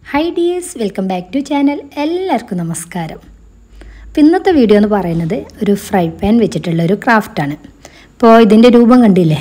high dears welcome back to channel എല്ലാവർക്കും നമസ്കാരം അപ്പോൾ ഇന്നത്തെ വീഡിയോ എന്ന് പറയുന്നത് ഒരു ഫ്രൈ പാൻ വെച്ചിട്ടുള്ള ഒരു ക്രാഫ്റ്റാണ് അപ്പോൾ ഇതിൻ്റെ രൂപം കണ്ടില്ലേ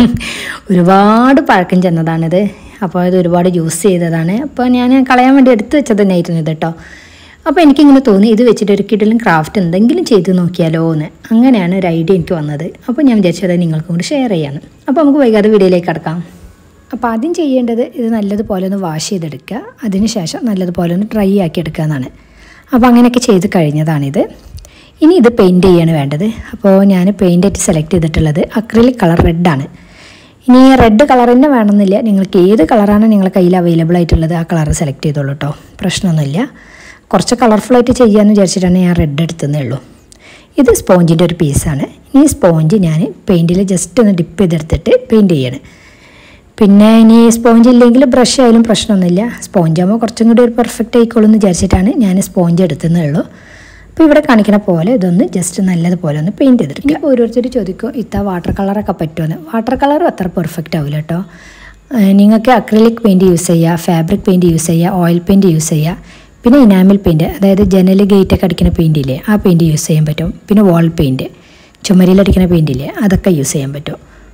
ഒരുപാട് പഴക്കം ചെന്നതാണിത് അപ്പോൾ ഇത് ഒരുപാട് യൂസ് ചെയ്തതാണ് അപ്പോൾ ഞാൻ കളയാൻ വേണ്ടി എടുത്തു വെച്ചത് തന്നെയായിരുന്നു ഇത് കേട്ടോ അപ്പോൾ എനിക്കിങ്ങനെ തോന്നി ഇത് വെച്ചിട്ട് ഒരു കിടലും ക്രാഫ്റ്റ് എന്തെങ്കിലും ചെയ്ത് നോക്കിയാലോ എന്ന് അങ്ങനെയാണ് ഒരു ഐഡിയ എനിക്ക് വന്നത് അപ്പോൾ ഞാൻ വിചാരിച്ചത് നിങ്ങൾക്കും കൂടി ഷെയർ ചെയ്യാമെന്ന് അപ്പോൾ നമുക്ക് വൈകാതെ വീഡിയോയിലേക്ക് കടക്കാം അപ്പോൾ ആദ്യം ചെയ്യേണ്ടത് ഇത് നല്ലതുപോലെ ഒന്ന് വാഷ് ചെയ്തെടുക്കുക അതിനുശേഷം നല്ലതുപോലെ ഒന്ന് ഡ്രൈ ആക്കി എടുക്കുക എന്നാണ് അപ്പോൾ അങ്ങനെയൊക്കെ ചെയ്ത് കഴിഞ്ഞതാണിത് ഇനി ഇത് പെയിൻറ്റ് ചെയ്യാണ് വേണ്ടത് അപ്പോൾ ഞാൻ പെയിൻ്റായിട്ട് സെലക്ട് ചെയ്തിട്ടുള്ളത് അക്രിലിക് കളർ റെഡാണ് ഇനി റെഡ് കളർ തന്നെ വേണമെന്നില്ല നിങ്ങൾക്ക് ഏത് കളറാണ് നിങ്ങളുടെ കയ്യിൽ അവൈലബിൾ ആയിട്ടുള്ളത് ആ കളർ സെലക്ട് ചെയ്തോളൂ കേട്ടോ പ്രശ്നമൊന്നുമില്ല കുറച്ച് കളർഫുള്ളായിട്ട് ചെയ്യാമെന്ന് വിചാരിച്ചിട്ടാണ് ഞാൻ റെഡ് എടുത്തതേ ഉള്ളൂ ഇത് സ്പോഞ്ചിൻ്റെ ഒരു പീസാണ് ഈ സ്പോഞ്ച് ഞാൻ പെയിൻറ്റിൽ ജസ്റ്റ് ഒന്ന് ഡിപ്പ് ചെയ്തെടുത്തിട്ട് പെയിൻറ്റ് ചെയ്യണം പിന്നെ ഇനി സ്പോഞ്ച് ഇല്ലെങ്കിൽ ബ്രഷ് ആയാലും പ്രശ്നമൊന്നുമില്ല സ്പോഞ്ച് ആകുമ്പോൾ കുറച്ചും കൂടി ഒരു പെർഫെക്റ്റ് ആയിക്കോളും എന്ന് വിചാരിച്ചിട്ടാണ് ഞാൻ സ്പോഞ്ച് എടുത്തതേ ഉള്ളൂ അപ്പോൾ ഇവിടെ കാണിക്കുന്ന പോലെ ഇതൊന്ന് ജസ്റ്റ് നല്ലതുപോലെ ഒന്ന് പെയിൻറ്റ് ചെയ്തിരിക്കും ഇപ്പോൾ ഓരോരുത്തർ ചോദിക്കും ഇത്ത വാട്ടർ കളറൊക്കെ പറ്റുമെന്ന് വാട്ടർ കളറും അത്ര പെർഫെക്റ്റ് ആവില്ല കേട്ടോ ഏഹ് നിങ്ങൾക്ക് അക്രിലിക് പെയിൻറ്റ് യൂസ് ചെയ്യുക ഫാബ്രിക് പെയിൻറ്റ് യൂസ് ചെയ്യുക ഓയിൽ പെയിൻറ്റ് യൂസ് ചെയ്യുക പിന്നെ ഇനാമിൽ പെയിൻറ്റ് അതായത് ജനൽ ഗേറ്റൊക്കെ അടിക്കുന്ന പെയിൻറ്റ് ഇല്ലേ ആ പെയിൻറ്റ് യൂസ് ചെയ്യാൻ പറ്റും പിന്നെ വാൾ പെയിൻറ്റ് ചുമരിലടിക്കുന്ന പെയിൻറ്റ് ഇല്ലേ അതൊക്കെ യൂസ് ചെയ്യാൻ പറ്റും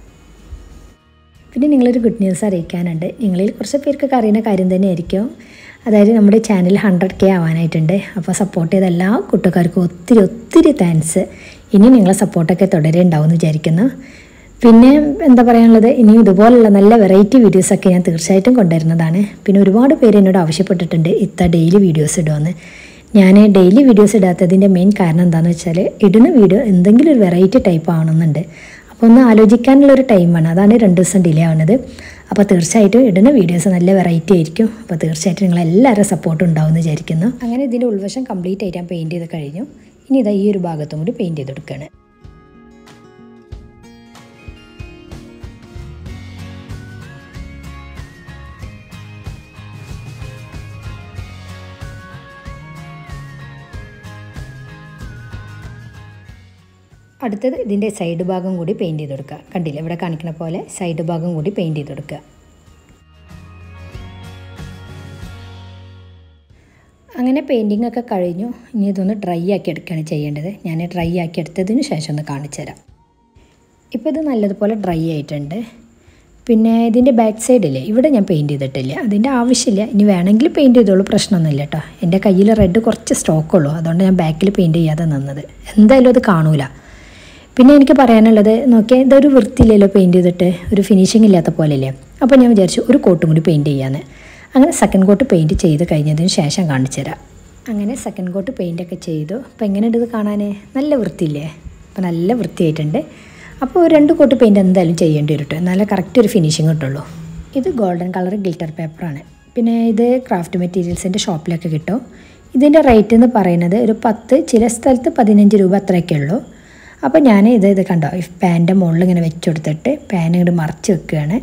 പിന്നെ നിങ്ങളൊരു ഗുഡ് ന്യൂസ് അറിയിക്കാനുണ്ട് നിങ്ങളിൽ കുറച്ച് പേർക്കൊക്കെ അറിയുന്ന കാര്യം തന്നെയായിരിക്കും അതായത് നമ്മുടെ ചാനൽ ഹൺഡ്രഡ് കെ ആവാനായിട്ടുണ്ട് അപ്പോൾ സപ്പോർട്ട് ചെയ്ത എല്ലാ കൂട്ടുകാർക്കും ഒത്തിരി ഒത്തിരി താങ്ക്സ് ഇനി നിങ്ങളെ സപ്പോർട്ടൊക്കെ തുടരെ ഉണ്ടാവും എന്ന് വിചാരിക്കുന്നു പിന്നെ എന്താ പറയാനുള്ളത് ഇനിയും ഇതുപോലുള്ള നല്ല വെറൈറ്റി വീഡിയോസൊക്കെ ഞാൻ തീർച്ചയായിട്ടും കൊണ്ടുവരുന്നതാണ് പിന്നെ ഒരുപാട് പേര് എന്നോട് ആവശ്യപ്പെട്ടിട്ടുണ്ട് ഇത്ത ഡെയിലി വീഡിയോസ് ഇടുമെന്ന് ഞാൻ ഡെയിലി വീഡിയോസ് ഇടാത്തതിൻ്റെ മെയിൻ കാരണം എന്താണെന്ന് വെച്ചാൽ ഇടുന്ന വീഡിയോ എന്തെങ്കിലും ഒരു വെറൈറ്റി ടൈപ്പ് ആവണമെന്നുണ്ട് അപ്പോൾ ഒന്ന് ആലോചിക്കാനുള്ള ഒരു ടൈമാണ് അതാണ് രണ്ട് ദിവസം ഡിലേ ആവുന്നത് അപ്പോൾ തീർച്ചയായിട്ടും ഇടുന്ന വീഡിയോസ് നല്ല വെറൈറ്റി ആയിരിക്കും അപ്പോൾ തീർച്ചയായിട്ടും നിങ്ങൾ എല്ലാവരും സപ്പോർട്ട് ഉണ്ടാവും എന്ന് വിചാരിക്കുന്നു അങ്ങനെ ഇതിൻ്റെ ഉൾവശം കംപ്ലീറ്റ് ആയിട്ട് ഞാൻ പെയിൻറ്റ് ചെയ്ത് കഴിഞ്ഞു ഇനി ഇതാ ഈ ഒരു ഭാഗത്തും കൂടി പെയിൻറ്റ് ചെയ്തെടുക്കുകയാണ് അടുത്തത് ഇതിൻ്റെ സൈഡ് ഭാഗം കൂടി പെയിൻറ്റ് ചെയ്ത് കൊടുക്കുക കണ്ടില്ലേ ഇവിടെ കാണിക്കുന്ന പോലെ സൈഡ് ഭാഗം കൂടി പെയിൻറ്റ് ചെയ്ത് കൊടുക്കുക അങ്ങനെ പെയിൻറ്റിംഗ് ഒക്കെ കഴിഞ്ഞു ഇനി ഇതൊന്ന് ഡ്രൈ ആക്കി എടുക്കുകയാണ് ചെയ്യേണ്ടത് ഞാൻ ഡ്രൈ ആക്കി എടുത്തതിന് ശേഷം ഒന്ന് കാണിച്ചു തരാം ഇപ്പോൾ ഇത് നല്ലതുപോലെ ഡ്രൈ ആയിട്ടുണ്ട് പിന്നെ ഇതിൻ്റെ ബാക്ക് സൈഡില്ലേ ഇവിടെ ഞാൻ പെയിൻറ്റ് ചെയ്തിട്ടില്ല അതിൻ്റെ ആവശ്യമില്ല ഇനി വേണമെങ്കിൽ പെയിൻറ്റ് ചെയ്തോളൂ പ്രശ്നമൊന്നുമില്ല കേട്ടോ എൻ്റെ കയ്യിൽ റെഡ് കുറച്ച് സ്റ്റോക്കുള്ളൂ അതുകൊണ്ട് ഞാൻ ബാക്കിൽ പെയിൻറ്റ് ചെയ്യാതെ നിന്നത് എന്തായാലും അത് കാണൂല പിന്നെ എനിക്ക് പറയാനുള്ളത് നോക്കിയാൽ ഇതൊരു വൃത്തിയില്ലല്ലോ പെയിൻറ്റ് ചെയ്തിട്ട് ഒരു ഫിനിഷിംഗ് ഇല്ലാത്ത പോലെയല്ലേ അപ്പോൾ ഞാൻ വിചാരിച്ചു ഒരു കോട്ടും കൂടി പെയിൻറ്റ് ചെയ്യാമെന്ന് അങ്ങനെ സെക്കൻഡ് കോട്ട് പെയിൻറ്റ് ചെയ്ത് കഴിഞ്ഞതിന് ശേഷം കാണിച്ചു തരാം അങ്ങനെ സെക്കൻഡ് കോട്ട് പെയിൻറ്റൊക്കെ ചെയ്തു അപ്പോൾ എങ്ങനെയുണ്ട് ഇത് കാണാൻ നല്ല വൃത്തിയില്ലേ അപ്പോൾ നല്ല വൃത്തിയായിട്ടുണ്ട് അപ്പോൾ ഒരു രണ്ട് കോട്ട് പെയിൻറ്റ് എന്തായാലും ചെയ്യേണ്ടി വരും കേട്ടോ നല്ല കറക്റ്റ് ഒരു ഫിനിഷിങ് കിട്ടുള്ളൂ ഇത് ഗോൾഡൻ കളർ ഗിൽറ്റർ പേപ്പറാണ് പിന്നെ ഇത് ക്രാഫ്റ്റ് മെറ്റീരിയൽസിൻ്റെ ഷോപ്പിലൊക്കെ കിട്ടും ഇതിൻ്റെ റേറ്റ് എന്ന് പറയുന്നത് ഒരു പത്ത് ചില സ്ഥലത്ത് പതിനഞ്ച് രൂപ അത്രയൊക്കെ ഉള്ളൂ അപ്പോൾ ഞാൻ ഇത് ഇത് കണ്ടോ ഈ പാൻ്റെ മുകളിൽ ഇങ്ങനെ വെച്ച് കൊടുത്തിട്ട് പാൻ ഇങ്ങോട്ട് മറിച്ച് വെക്കുകയാണ്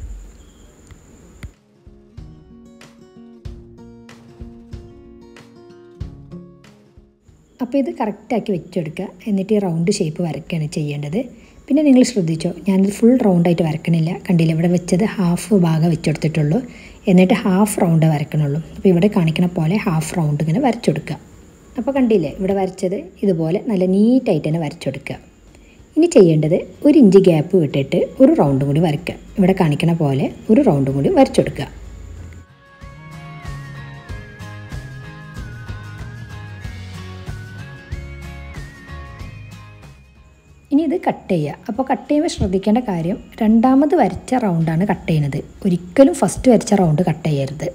അപ്പോൾ ഇത് കറക്റ്റാക്കി വെച്ചെടുക്കുക എന്നിട്ട് ഈ റൗണ്ട് ഷേപ്പ് വരയ്ക്കുകയാണ് ചെയ്യേണ്ടത് പിന്നെ നിങ്ങൾ ശ്രദ്ധിച്ചോ ഞാനിത് ഫുൾ റൗണ്ടായിട്ട് വരക്കണില്ല കണ്ടില്ല ഇവിടെ വെച്ചത് ഹാഫ് ഭാഗം വെച്ചെടുത്തിട്ടുള്ളൂ എന്നിട്ട് ഹാഫ് റൗണ്ട് വരക്കണുള്ളൂ അപ്പോൾ ഇവിടെ കാണിക്കണ പോലെ ഹാഫ് റൗണ്ട് ഇങ്ങനെ വരച്ചെടുക്കുക അപ്പോൾ കണ്ടില്ലേ ഇവിടെ വരച്ചത് ഇതുപോലെ നല്ല നീറ്റായിട്ട് തന്നെ വരച്ചെടുക്കുക ഇനി ചെയ്യേണ്ടത് ഒരു ഇഞ്ച് ഗ്യാപ്പ് വിട്ടിട്ട് ഒരു റൗണ്ടും കൂടി വരയ്ക്കുക ഇവിടെ കാണിക്കണ പോലെ ഒരു റൗണ്ടും കൂടി വരച്ചെടുക്കുക ഇനി ഇത് കട്ട് ചെയ്യുക അപ്പോൾ കട്ട് ചെയ്യുമ്പോൾ ശ്രദ്ധിക്കേണ്ട കാര്യം രണ്ടാമത് വരച്ച റൗണ്ടാണ് കട്ട് ചെയ്യുന്നത് ഒരിക്കലും ഫസ്റ്റ് വരച്ച റൗണ്ട് കട്ട് ചെയ്യരുത്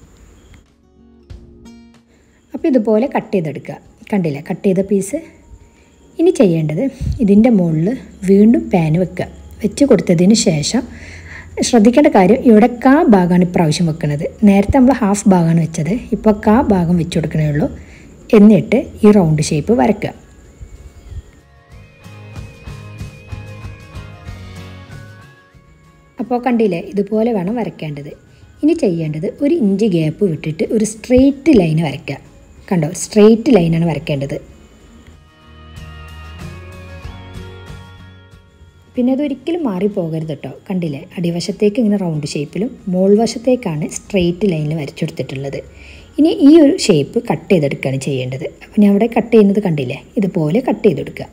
അപ്പോൾ ഇതുപോലെ കട്ട് ചെയ്തെടുക്കുക കണ്ടില്ലേ കട്ട് ചെയ്ത പീസ് ഇനി ചെയ്യേണ്ടത് ഇതിൻ്റെ മുകളിൽ വീണ്ടും പാൻ വെക്കുക വെച്ച് കൊടുത്തതിന് ശേഷം ശ്രദ്ധിക്കേണ്ട കാര്യം ഇവിടെ കാ ഭാഗമാണ് ഇപ്രാവശ്യം വെക്കുന്നത് നേരത്തെ നമ്മൾ ഹാഫ് ഭാഗമാണ് വെച്ചത് ഇപ്പോൾ കാ ഭാഗം വെച്ച് കൊടുക്കണേ ഉള്ളൂ എന്നിട്ട് ഈ റൗണ്ട് ഷേപ്പ് വരയ്ക്കുക അപ്പോൾ കണ്ടില്ലേ ഇതുപോലെ വേണം വരയ്ക്കേണ്ടത് ഇനി ചെയ്യേണ്ടത് ഒരു ഇഞ്ച് ഗ്യാപ്പ് വിട്ടിട്ട് ഒരു സ്ട്രെയിറ്റ് ലൈൻ വരയ്ക്കുക കണ്ടോ സ്ട്രെയിറ്റ് ലൈനാണ് വരയ്ക്കേണ്ടത് പിന്നെ അതൊരിക്കലും മാറിപ്പോകരുത് കേട്ടോ കണ്ടില്ലേ അടിവശത്തേക്ക് ഇങ്ങനെ റൗണ്ട് ഷേപ്പിലും മോൾ വശത്തേക്കാണ് സ്ട്രെയിറ്റ് ലൈനിൽ വരച്ചെടുത്തിട്ടുള്ളത് ഇനി ഈ ഒരു ഷേപ്പ് കട്ട് ചെയ്തെടുക്കുകയാണ് ചെയ്യേണ്ടത് അപ്പോൾ ഞാൻ അവിടെ കട്ട് ചെയ്യുന്നത് കണ്ടില്ലേ ഇതുപോലെ കട്ട് ചെയ്തെടുക്കുക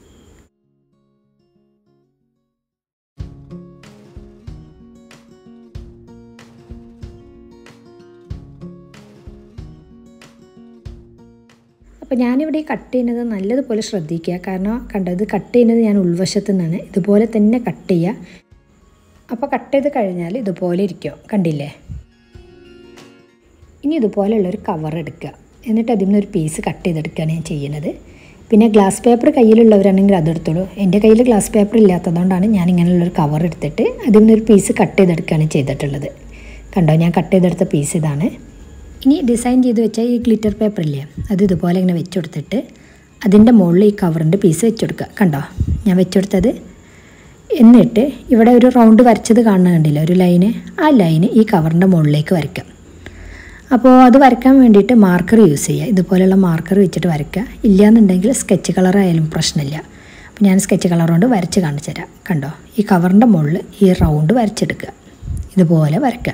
അപ്പോൾ ഞാനിവിടെ ഈ കട്ട് ചെയ്യുന്നത് നല്ലതുപോലെ ശ്രദ്ധിക്കുക കാരണം കണ്ടത് കട്ട് ചെയ്യുന്നത് ഞാൻ ഉൾവശത്തു നിന്നാണ് ഇതുപോലെ തന്നെ കട്ട് ചെയ്യുക അപ്പോൾ കട്ട് ചെയ്ത് കഴിഞ്ഞാൽ ഇതുപോലെ ഇരിക്കും കണ്ടില്ലേ ഇനി ഇതുപോലെയുള്ളൊരു കവർ എടുക്കുക എന്നിട്ട് അതിൽ നിന്ന് ഒരു പീസ് കട്ട് ചെയ്തെടുക്കുകയാണ് ഞാൻ ചെയ്യുന്നത് പിന്നെ ഗ്ലാസ് പേപ്പർ കയ്യിലുള്ളവരാണെങ്കിൽ അതെടുത്തോളൂ എൻ്റെ കയ്യിൽ ഗ്ലാസ് പേപ്പർ ഇല്ലാത്തതുകൊണ്ടാണ് ഞാൻ ഇങ്ങനെയുള്ളൊരു കവർ എടുത്തിട്ട് അതിൽ നിന്നൊരു പീസ് കട്ട് ചെയ്തെടുക്കുകയാണ് ചെയ്തിട്ടുള്ളത് കണ്ടോ ഞാൻ കട്ട് ചെയ്തെടുത്ത പീസ് ഇതാണ് ഇനി ഡിസൈൻ ചെയ്ത് വെച്ച ഈ ഗ്ലിറ്റർ പേപ്പർ ഇല്ലേ അത് ഇതുപോലെ ഇങ്ങനെ വെച്ച് കൊടുത്തിട്ട് അതിൻ്റെ മുകളിൽ ഈ കവറിൻ്റെ പീസ് വെച്ച് കൊടുക്കുക കണ്ടോ ഞാൻ വെച്ച് കൊടുത്തത് എന്നിട്ട് ഇവിടെ ഒരു റൗണ്ട് വരച്ചത് കാണുന്ന കണ്ടില്ല ഒരു ലൈന് ആ ലൈന് ഈ കവറിൻ്റെ മുകളിലേക്ക് വരയ്ക്കാം അപ്പോൾ അത് വരയ്ക്കാൻ വേണ്ടിയിട്ട് മാർക്കർ യൂസ് ചെയ്യുക ഇതുപോലെയുള്ള മാർക്കർ വെച്ചിട്ട് വരയ്ക്കുക ഇല്ലയെന്നുണ്ടെങ്കിൽ സ്കെച്ച് കളറായാലും പ്രശ്നമില്ല അപ്പോൾ ഞാൻ സ്കെച്ച് കളർ കൊണ്ട് വരച്ച് കാണിച്ചു തരാം കണ്ടോ ഈ കവറിൻ്റെ മുകളിൽ ഈ റൗണ്ട് വരച്ചെടുക്കുക ഇതുപോലെ വരയ്ക്കുക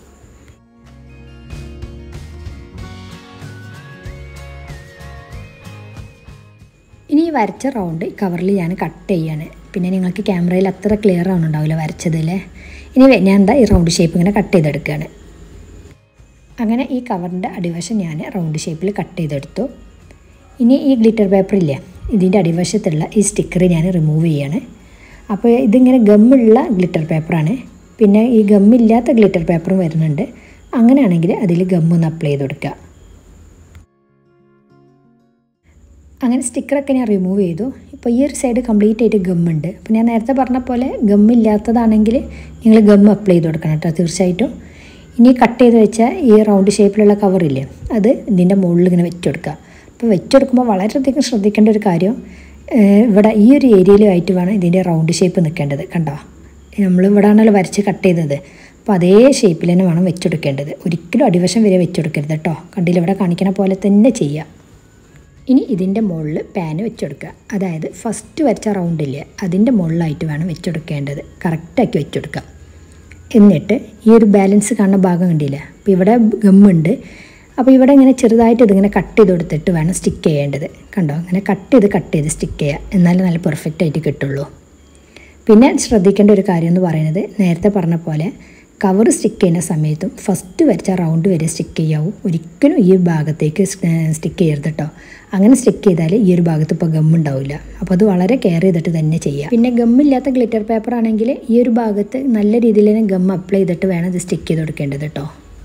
ഇനി ഈ വരച്ച റൗണ്ട് ഈ കവറിൽ ഞാൻ കട്ട് ചെയ്യാണ് പിന്നെ നിങ്ങൾക്ക് ക്യാമറയിൽ അത്ര ക്ലിയർ ആവുന്നുണ്ടാവില്ല വരച്ചതിൽ ഇനി ഞാൻ എന്താ ഈ റൗണ്ട് ഷേപ്പ് ഇങ്ങനെ കട്ട് ചെയ്തെടുക്കുകയാണ് അങ്ങനെ ഈ കവറിൻ്റെ അടിവശം ഞാൻ റൗണ്ട് ഷേപ്പിൽ കട്ട് ചെയ്തെടുത്തു ഇനി ഈ ഗ്ലിറ്റർ പേപ്പർ ഇല്ലേ ഇതിൻ്റെ അടിവശത്തുള്ള ഈ സ്റ്റിക്കർ ഞാൻ റിമൂവ് ചെയ്യാണ് അപ്പോൾ ഇതിങ്ങനെ ഗമ്മുള്ള ഗ്ലിറ്റർ പേപ്പറാണ് പിന്നെ ഈ ഗമ്മില്ലാത്ത ഗ്ലിറ്റർ പേപ്പറും വരുന്നുണ്ട് അങ്ങനെയാണെങ്കിൽ അതിൽ ഗമ്മൊന്ന് അപ്ലൈ ചെയ്ത് കൊടുക്കുക അങ്ങനെ സ്റ്റിക്കറൊക്കെ ഞാൻ റിമൂവ് ചെയ്തു ഇപ്പോൾ ഈ ഒരു സൈഡ് കംപ്ലീറ്റ് ആയിട്ട് ഗമ്മുണ്ട് അപ്പോൾ ഞാൻ നേരത്തെ പറഞ്ഞ പോലെ ഗമ്മില്ലാത്തതാണെങ്കിൽ നിങ്ങൾ ഗം അപ്ലൈ ചെയ്ത് കൊടുക്കണം കേട്ടോ തീർച്ചയായിട്ടും ഇനി കട്ട് ചെയ്ത് വെച്ച ഈ റൗണ്ട് ഷേപ്പിലുള്ള കവറില്ലേ അത് ഇതിൻ്റെ മുകളിൽ ഇങ്ങനെ വെച്ച് കൊടുക്കുക അപ്പോൾ വെച്ച് കൊടുക്കുമ്പോൾ വളരെയധികം ശ്രദ്ധിക്കേണ്ട ഒരു കാര്യം ഇവിടെ ഈ ഒരു ഏരിയയിലുമായിട്ട് വേണം ഇതിൻ്റെ റൗണ്ട് ഷേപ്പ് നിൽക്കേണ്ടത് കണ്ടോ നമ്മൾ ഇവിടെ ആണല്ലോ വരച്ച് കട്ട് ചെയ്തത് അപ്പോൾ അതേ ഷേപ്പിൽ തന്നെ വേണം വെച്ചെടുക്കേണ്ടത് ഒരിക്കലും അടിവശം വരെ വെച്ചെടുക്കരുത് കേട്ടോ കണ്ടില്ല ഇവിടെ കാണിക്കുന്ന പോലെ തന്നെ ചെയ്യുക ഇനി ഇതിൻ്റെ മുകളിൽ പാന് വെച്ചെടുക്കുക അതായത് ഫസ്റ്റ് വരച്ച റൗണ്ടില്ലേ അതിൻ്റെ മുകളിലായിട്ട് വേണം വെച്ചെടുക്കേണ്ടത് കറക്റ്റാക്കി വെച്ചെടുക്കുക എന്നിട്ട് ഈ ഒരു ബാലൻസ് കാണുന്ന ഭാഗം കണ്ടില്ല അപ്പോൾ ഇവിടെ ഗമ്മുണ്ട് അപ്പോൾ ഇവിടെ ഇങ്ങനെ ചെറുതായിട്ട് ഇതിങ്ങനെ കട്ട് ചെയ്ത് കൊടുത്തിട്ട് വേണം സ്റ്റിക്ക് ചെയ്യേണ്ടത് കണ്ടോ അങ്ങനെ കട്ട് ചെയ്ത് കട്ട് ചെയ്ത് സ്റ്റിക്ക് ചെയ്യുക എന്നാലേ നല്ല പെർഫെക്റ്റ് ആയിട്ട് കിട്ടുള്ളൂ പിന്നെ ശ്രദ്ധിക്കേണ്ട ഒരു കാര്യം എന്ന് പറയുന്നത് നേരത്തെ പറഞ്ഞ പോലെ കവർ സ്റ്റിക്ക് ചെയ്യുന്ന സമയത്തും ഫസ്റ്റ് വരച്ച റൗണ്ട് വരെ സ്റ്റിക്ക് ചെയ്യാവൂ ഒരിക്കലും ഈ ഭാഗത്തേക്ക് സ്റ്റിക്ക് ചെയ്യരുത് കേട്ടോ അങ്ങനെ സ്റ്റിക്ക് ചെയ്താൽ ഈ ഒരു ഭാഗത്ത് ഇപ്പോൾ ഗം ഉണ്ടാവില്ല അപ്പോൾ അത് വളരെ കെയർ ചെയ്തിട്ട് തന്നെ ചെയ്യാം പിന്നെ ഗമ്മില്ലാത്ത ഗ്ലിറ്റർ പേപ്പർ ആണെങ്കിൽ ഈ ഒരു ഭാഗത്ത് നല്ല രീതിയിൽ തന്നെ ഗം അപ്ലൈ ചെയ്തിട്ട് വേണം ഇത് സ്റ്റിക്ക് ചെയ്ത് കൊടുക്കേണ്ടത് കേട്ടോ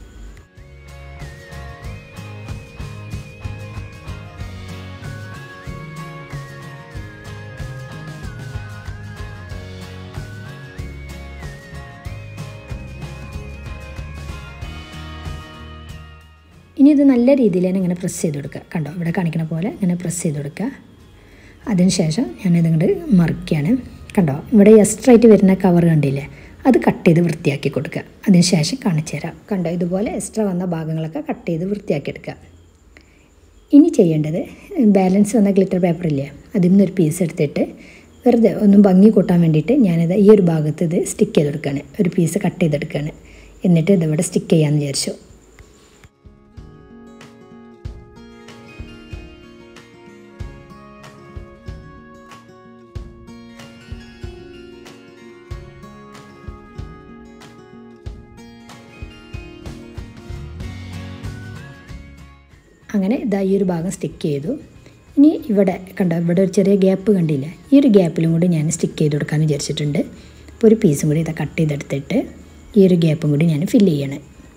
ഇനി ഇത് നല്ല രീതിയിൽ തന്നെ ഇങ്ങനെ പ്രസ് ചെയ്ത് കൊടുക്കുക കണ്ടോ ഇവിടെ കാണിക്കുന്ന പോലെ ഇങ്ങനെ പ്രസ് ചെയ്ത് കൊടുക്കുക അതിനുശേഷം ഞാനിത് ഇങ്ങോട്ട് മറിക്കുകയാണ് കണ്ടോ ഇവിടെ എക്സ്ട്രാ ആയിട്ട് വരുന്ന കവർ കണ്ടില്ലേ അത് കട്ട് ചെയ്ത് വൃത്തിയാക്കി കൊടുക്കുക അതിനുശേഷം കാണിച്ചു തരാം കണ്ടോ ഇതുപോലെ എക്സ്ട്രാ വന്ന ഭാഗങ്ങളൊക്കെ കട്ട് ചെയ്ത് വൃത്തിയാക്കി എടുക്കുക ഇനി ചെയ്യേണ്ടത് ബാലൻസ് വന്ന ഗ്ലിറ്റർ പേപ്പർ ഇല്ലേ അതിൽ നിന്നൊരു പീസ് എടുത്തിട്ട് വെറുതെ ഒന്നും ഭംഗി കൂട്ടാൻ വേണ്ടിയിട്ട് ഞാനിത് ഈ ഒരു ഭാഗത്ത് ഇത് സ്റ്റിക്ക് ചെയ്തെടുക്കുകയാണ് ഒരു പീസ് കട്ട് ചെയ്തെടുക്കുകയാണ് എന്നിട്ട് ഇതിവിടെ സ്റ്റിക്ക് ചെയ്യാമെന്ന് വിചാരിച്ചു അങ്ങനെ ഇതാ ഈ ഒരു ഭാഗം സ്റ്റിക്ക് ചെയ്തു ഇനി ഇവിടെ കണ്ടോ ഇവിടെ ഒരു ചെറിയ ഗ്യാപ്പ് കണ്ടില്ല ഈ ഒരു ഗ്യാപ്പിലും കൂടി ഞാൻ സ്റ്റിക്ക് ചെയ്ത് കൊടുക്കാമെന്ന് വിചാരിച്ചിട്ടുണ്ട് അപ്പോൾ ഒരു പീസും കൂടി ഇതാ കട്ട് ചെയ്തെടുത്തിട്ട് ഈ ഒരു ഗ്യാപ്പും കൂടി ഞാൻ ഫില്ല് ചെയ്യണം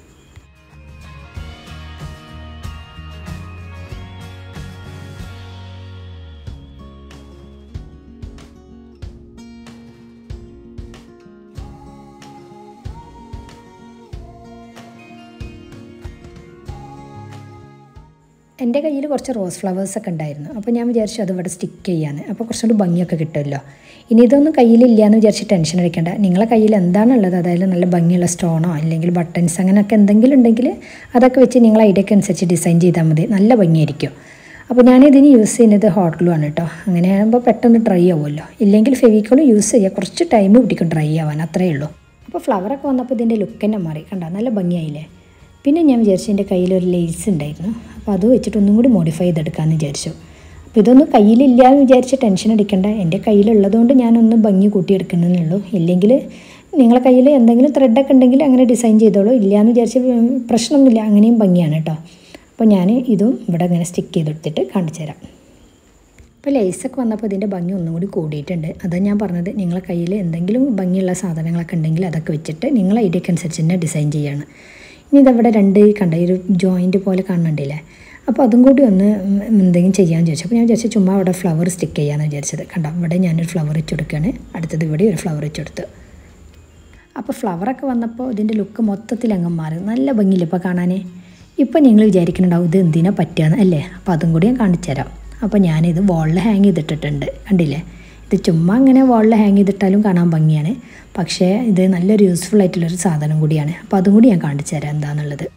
എൻ്റെ കയ്യിൽ കുറച്ച് റോസ് ഫ്ലവേഴ്സൊക്കെ ഉണ്ടായിരുന്നു അപ്പോൾ ഞാൻ വിചാരിച്ചു അത് ഇവിടെ സ്റ്റിക്ക് ചെയ്യാന്ന് അപ്പോൾ കുറച്ചുകൂടി ഭംഗിയൊക്കെ കിട്ടുമല്ലോ ഇനി ഇതൊന്നും കയ്യിലില്ല എന്ന് വിചാരിച്ച് ടെൻഷൻ അടിക്കേണ്ട നിങ്ങളെ കയ്യിൽ എന്താണുള്ളത് അതായത് നല്ല ഭംഗിയുള്ള സ്റ്റോണോ അല്ലെങ്കിൽ ബട്ടൺസ് അങ്ങനെയൊക്കെ എന്തെങ്കിലും ഉണ്ടെങ്കിൽ അതൊക്കെ വെച്ച് നിങ്ങൾ ഐഡിയക്ക് അനുസരിച്ച് ഡിസൈൻ ചെയ്താൽ മതി നല്ല ഭംഗിയായിരിക്കും അപ്പോൾ ഞാനിതിന് യൂസ് ചെയ്യുന്നത് ഹോട്ട് ഗ്ലൂ ആണ് കേട്ടോ അങ്ങനെയാകുമ്പോൾ പെട്ടെന്ന് ഡ്രൈ ആവുമല്ലോ ഇല്ലെങ്കിൽ ഫെവിക്കോൾ യൂസ് ചെയ്യുക കുറച്ച് ടൈം പിടിക്കും ഡ്രൈ ആവാൻ അത്രയേ ഉള്ളൂ അപ്പോൾ ഫ്ലവറൊക്കെ വന്നപ്പോൾ ഇതിൻ്റെ ലുക്ക് തന്നെ മാറി കണ്ടോ നല്ല ഭംഗിയായില്ലേ പിന്നെ ഞാൻ വിചാരിച്ചു എൻ്റെ കയ്യിലൊരു ലേസ് ഉണ്ടായിരുന്നു അപ്പോൾ അത് വെച്ചിട്ട് ഒന്നും കൂടി മോഡിഫൈ ചെയ്തെടുക്കാമെന്ന് വിചാരിച്ചു അപ്പോൾ ഇതൊന്നും കയ്യിലില്ല എന്ന് വിചാരിച്ച് ടെൻഷൻ അടിക്കണ്ട എൻ്റെ കയ്യിലുള്ളതുകൊണ്ട് ഞാനൊന്ന് ഭംഗി കൂട്ടിയെടുക്കുന്നതേ ഉള്ളൂ ഇല്ലെങ്കിൽ നിങ്ങളെ കയ്യിൽ എന്തെങ്കിലും ത്രെഡൊക്കെ ഉണ്ടെങ്കിൽ അങ്ങനെ ഡിസൈൻ ചെയ്തോളൂ ഇല്ല എന്ന് വിചാരിച്ച് പ്രശ്നമൊന്നുമില്ല അങ്ങനെയും ഭംഗിയാണ് കേട്ടോ അപ്പോൾ ഞാൻ ഇതും ഇവിടെ ഇങ്ങനെ സ്റ്റിക്ക് ചെയ്തെടുത്തിട്ട് കാണിച്ചു തരാം ഇപ്പോൾ ലേസൊക്കെ വന്നപ്പോൾ ഇതിൻ്റെ ഭംഗി ഒന്നും കൂടി കൂടിയിട്ടുണ്ട് അതാണ് ഞാൻ പറഞ്ഞത് നിങ്ങളെ കയ്യിൽ എന്തെങ്കിലും ഭംഗിയുള്ള സാധനങ്ങളൊക്കെ ഉണ്ടെങ്കിൽ അതൊക്കെ വെച്ചിട്ട് നിങ്ങളെ ഐഡിയക്ക് അനുസരിച്ച് തന്നെ ഡിസൈൻ ചെയ്യാണ് ഇനി ഇതവിടെ രണ്ട് കണ്ട ഈ ഒരു ജോയിൻറ്റ് പോലെ കാണുന്നുണ്ടില്ലേ അപ്പോൾ അതും കൂടി ഒന്ന് എന്തെങ്കിലും ചെയ്യാമെന്ന് വിചാരിച്ചു അപ്പോൾ ഞാൻ വിചാരിച്ചു ചുമ്മാ അവിടെ ഫ്ലവർ സ്റ്റിക്ക് ചെയ്യാമെന്ന് വിചാരിച്ചത് കണ്ടോ ഇവിടെ ഞാനൊരു ഫ്ലവർ വെച്ച് കൊടുക്കുകയാണ് അടുത്തത് ഇവിടെ ഒരു ഫ്ലവർ വെച്ച് കൊടുത്തു അപ്പോൾ ഫ്ലവറൊക്കെ വന്നപ്പോൾ ഇതിൻ്റെ ലുക്ക് മൊത്തത്തിൽ അങ്ങ് മാറി നല്ല ഭംഗിയില്ല ഇപ്പോൾ കാണാൻ ഇപ്പം നിങ്ങൾ വിചാരിക്കുന്നുണ്ടാവും ഇത് എന്തിനാ പറ്റുകയെന്ന് അല്ലേ അപ്പോൾ അതും കൂടി ഞാൻ കാണിച്ചു തരാം അപ്പോൾ ഞാനിത് വാളിൽ ഹാങ് ചെയ്തിട്ടിട്ടുണ്ട് കണ്ടില്ലേ ഇത് ചുമ്മാ അങ്ങനെ വാളിൽ ഹാങ് ചെയ്തിട്ടാലും കാണാൻ ഭംഗിയാണ് പക്ഷേ ഇത് നല്ലൊരു യൂസ്ഫുൾ ആയിട്ടുള്ളൊരു സാധനം കൂടിയാണ് അപ്പോൾ അതും കൂടി ഞാൻ കാണിച്ചു തരാം എന്താണെന്നുള്ളത്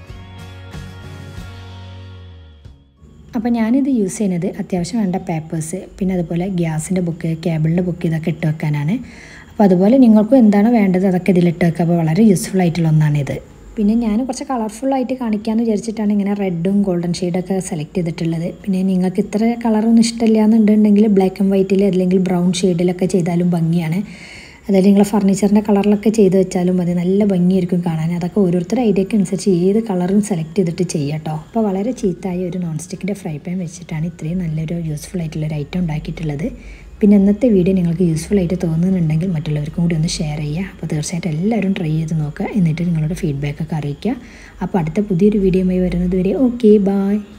അപ്പോൾ ഞാനിത് യൂസ് ചെയ്യുന്നത് അത്യാവശ്യം വേണ്ട പേപ്പേഴ്സ് പിന്നെ അതുപോലെ ഗ്യാസിൻ്റെ ബുക്ക് കേബിളിൻ്റെ ബുക്ക് ഇതൊക്കെ ഇട്ട് വെക്കാനാണ് അപ്പോൾ അതുപോലെ നിങ്ങൾക്കും എന്താണ് വേണ്ടത് അതൊക്കെ ഇതിലിട്ട് വെക്കുക അപ്പോൾ വളരെ യൂസ്ഫുൾ ആയിട്ടുള്ള ഒന്നാണിത് പിന്നെ ഞാൻ കുറച്ച് കളർഫുൾ ആയിട്ട് കാണിക്കാമെന്ന് വിചാരിച്ചിട്ടാണ് ഇങ്ങനെ റെഡും ഗോൾഡൻ ഷെയ്ഡൊക്കെ സെലക്ട് ചെയ്തിട്ടുള്ളത് പിന്നെ നിങ്ങൾക്ക് ഇത്ര കളറൊന്നും ഇഷ്ടമില്ല എന്നുണ്ടെങ്കിൽ ബ്ലാക്ക് ആൻഡ് വൈറ്റിൽ അല്ലെങ്കിൽ ബ്രൗൺ ഷെയ്ഡിലൊക്കെ ചെയ്താലും ഭംഗിയാണ് അതായത് നിങ്ങളെ ഫർണിച്ചറിൻ്റെ കളറിലൊക്കെ ചെയ്ത് വെച്ചാലും മതി നല്ല ഭംഗിയായിരിക്കും കാണാൻ അതൊക്കെ ഓരോരുത്തരുടെ ഐഡിയക്ക് അനുസരിച്ച് ഏത് കളറും സെലക്ട് ചെയ്തിട്ട് ചെയ്യാം കേട്ടോ അപ്പോൾ വളരെ ചീത്തായ ഒരു നോൺ സ്റ്റിക്കിൻ്റെ ഫ്രൈ പാൻ വെച്ചിട്ടാണ് ഇത്രയും നല്ലൊരു യൂസ്ഫുൾ ആയിട്ടുള്ള ഒരു ഐറ്റം ഉണ്ടാക്കിയിട്ടുള്ളത് പിന്നെ ഇന്നത്തെ വീഡിയോ നിങ്ങൾക്ക് യൂസ്ഫുൾ ആയിട്ട് തോന്നുന്നുണ്ടെങ്കിൽ മറ്റുള്ളവർക്കും കൂടി ഒന്ന് ഷെയർ ചെയ്യുക അപ്പോൾ തീർച്ചയായിട്ടും എല്ലാവരും ട്രൈ ചെയ്ത് നോക്കുക എന്നിട്ട് നിങ്ങളുടെ ഫീഡ്ബാക്ക് ഒക്കെ അറിയിക്കുക അപ്പോൾ അടുത്ത പുതിയൊരു വീഡിയോയുമായി വരുന്നത് വരെ ഓക്കെ ബായ്